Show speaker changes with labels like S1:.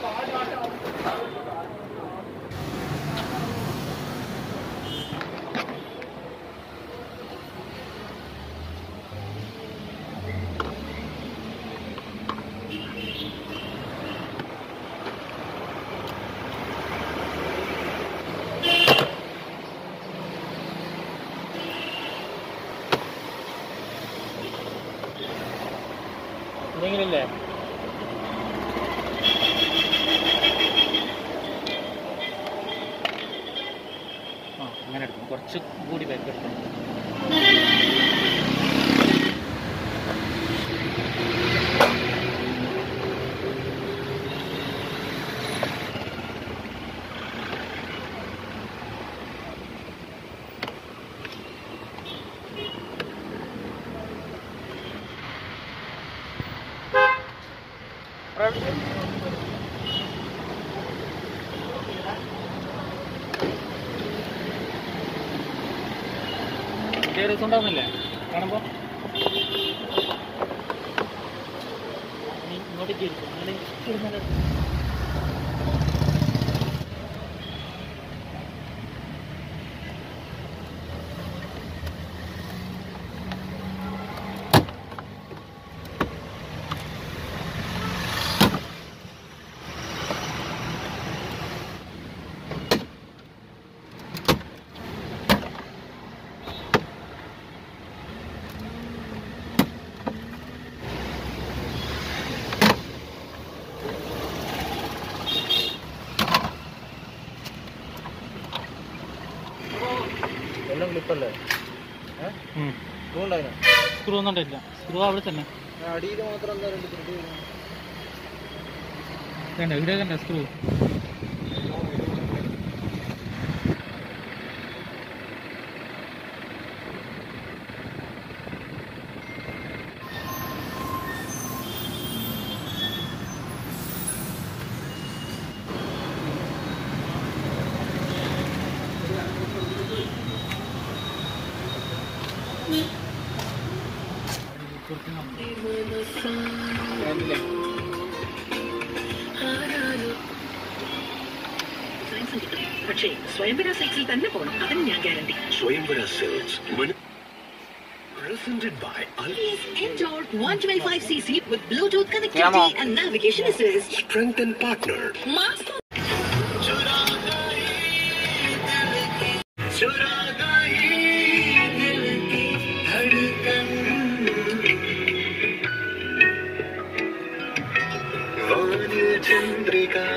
S1: എന്തെങ്കിലില്ലേ ആ അങ്ങനെ എടുക്കണം കുറച്ച് കൂടി ബാക്ക് എടുക്കണം ചെറിയ രസം ഉണ്ടാവുന്നില്ലേ കാണുമ്പോൾ ഇങ്ങോട്ടേക്ക് ഇരിക്കും അങ്ങനെ ഇരുന്നാലേ
S2: എല്ലാം ക്ലിപ്പല്ലേ സ്ക്രൂ ഉണ്ടായിരുന്നു
S1: സ്ക്രൂ ഒന്നും ഉണ്ടില്ല സ്ക്രൂ അവിടെ തന്നെ
S2: അടിയിൽ മാത്രം എന്താ രണ്ട് ത്രെഡ്
S1: കണ്ട ഇവിടെ കണ്ട സ്ക്രൂ
S3: പക്ഷേ സ്വയംവര സൈക്കിൾ തന്നെ പോകണം അതിന് ഞാൻ guarantee
S4: Swayamvara Silks. Presented by Al
S3: Endure 125cc with Bluetooth connectivity and navigation assist.
S4: Strength and Partner.
S3: Master
S4: Chandrika